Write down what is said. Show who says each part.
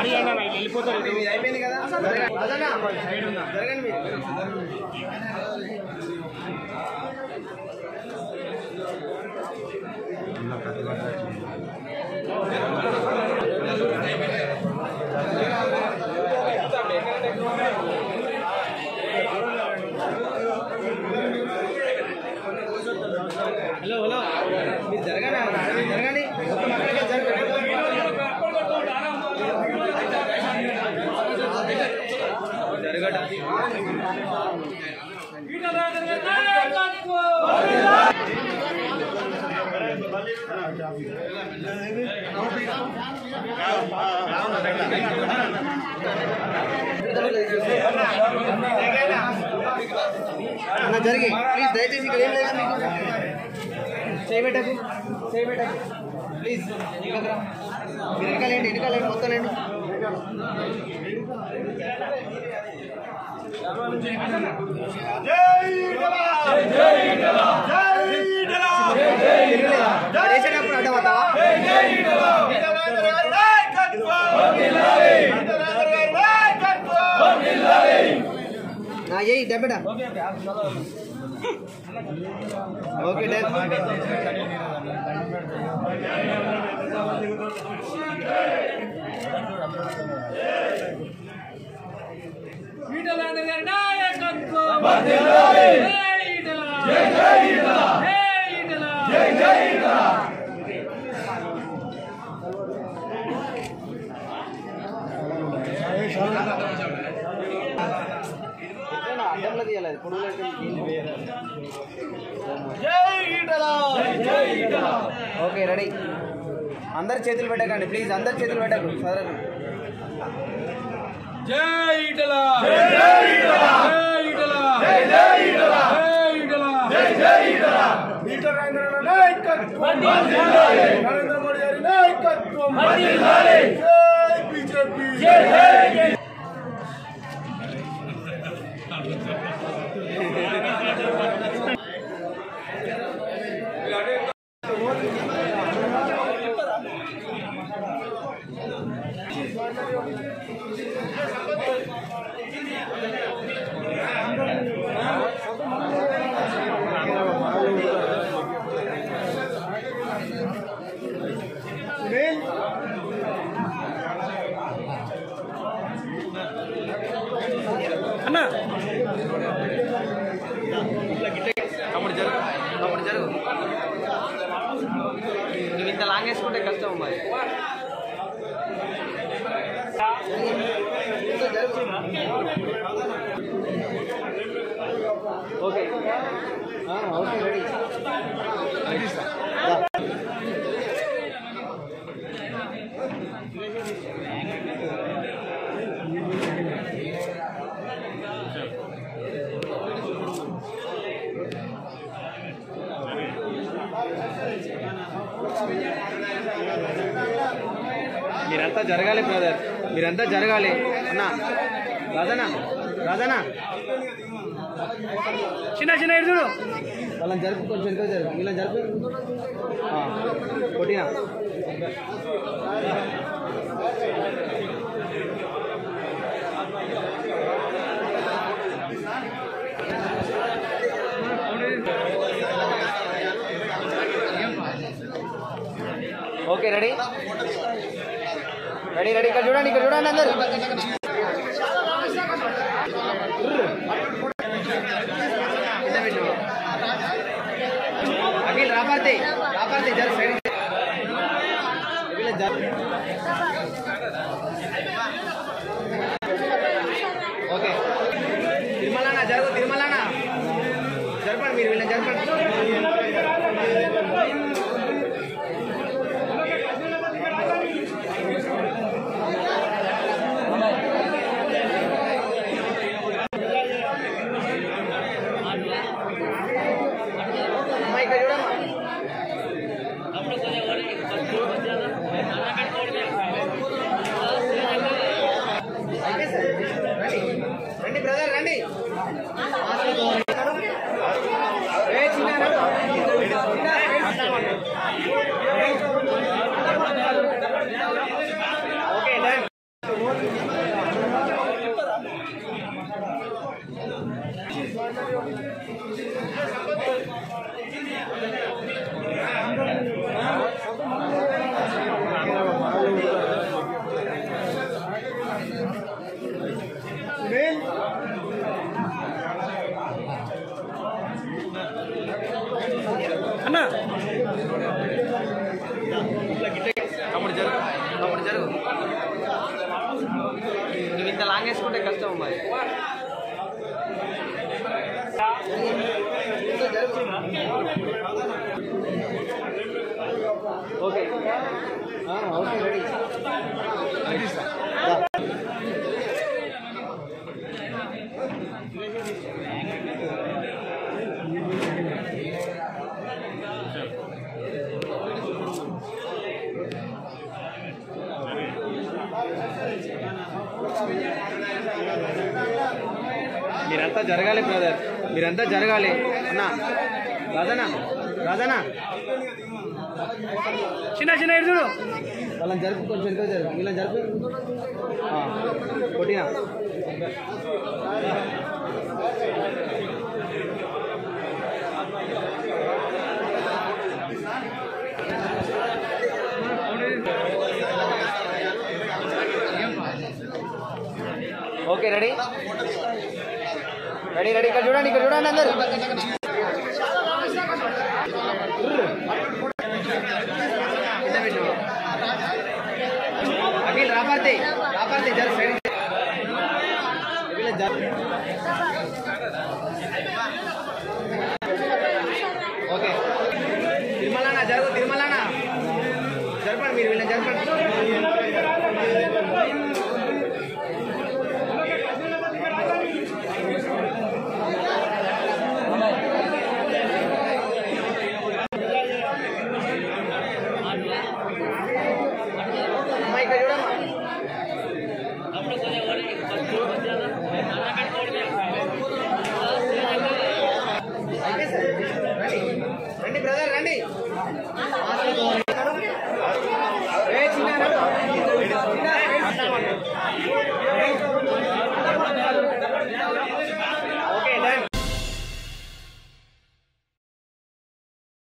Speaker 1: ఇది అయిపోయింది కదా జరగండి. అదన్నా? జరగండి మీరు హలో హలో మీరు జరగండి మీరు జరగండి మొత్తం అక్కడికే జరగండి జరగట అన్న జరిగి ప్లీజ్ దయచేసి ఇక్కడ ఏం లేదా మీకు చేయబెట్టకు చేయబెట్టకు ప్లీజ్ ఇక్కడ రా. మీరు వెనకాలేండి వెనకాలేండి మొత్తం లేండి తిరగలేదా? ఇక్కడ వేసేటప్పుడు అడ్డం అవుతావా నా ఏ దెబ్బట ఓకే డన్ అడ్డంలో తీయాలి పొడుగులో ఓకే రెడీ అందరు చేతులు పెట్టకండి ప్లీజ్ అందరు చేతులు పెట్టకు సదరదు
Speaker 2: జై ఇటలా జై జై ఇటలా జై ఇటలా జై జై ఇటలా జై ఇటలా జై జై ఇటలా
Speaker 3: ఈటరాంధ్రుల నాయకత్వం నరేంద్ర మోడీ గారి నాయకత్వం జై బీజేపీ
Speaker 1: తమ్ముడు జరుగు తమ్ముడు జరుగు నువ్వు ఇంత లాంగ్ వేసుకుంటే కష్టం మరి ఓకే ఆ, ఓకే రెడీ రెడీ సార్ రా. మీరంతా జరగాలి బ్రదర్ మీరంతా జరగాలి అన్న రాజనా రాజనా చిన్న చిన్న ఎడుదుడు వాళ్ళని జరుపు కొంచెం వెనుక జరుపు ఇలా జరుపు ఆ, కొట్టినా ఓకే రెడీ రెడీ రెడీ ఇక్కడ చూడండి ఇక్కడ చూడండి అందరు అఖిల్ రాపార్తే రాపార్తే జర సైడ్ వీళ్ళ జర ఓకే తిరుమలనా జరుగు తిరుమలనా జరపండి మీరు వీళ్ళని జరపండి అమ్మ ఇక్కడ చూడమ్మా అయితే సార్, రండి రండి బ్రదర్ రండి ఏ చిన్న నడు. చిన్న, ఓకే డన్ అన్న తమ్ముడు జరుగు తమ్ముడు జరుగు నువ్వు ఇంత లాంగ్ వేసుకుంటే కష్టం మరి ఓకే ఓకే రెడీ మీరంతా జరగాలి బ్రదర్ మీరంతా జరగాలి అన్న రాజనా రాజనా చిన్న చిన్న ఇటు చూడు వాళ్ళని జరుపు కొంచెం వెనుక జరుపు ఇలా జరుపు ఆ, కొట్టినా ఓకే రెడీ రెడీ రెడీ ఇక్కడ చూడండి ఇక్కడ చూడండి అందరు అఖిల్ రాపార్తి రాపార్తి జర సైడ్ వీళ్ళ జర ఓకే తిరుమలనా జరుగు తిరుమలనా జరపండి మీరు వీళ్ళని జరపండి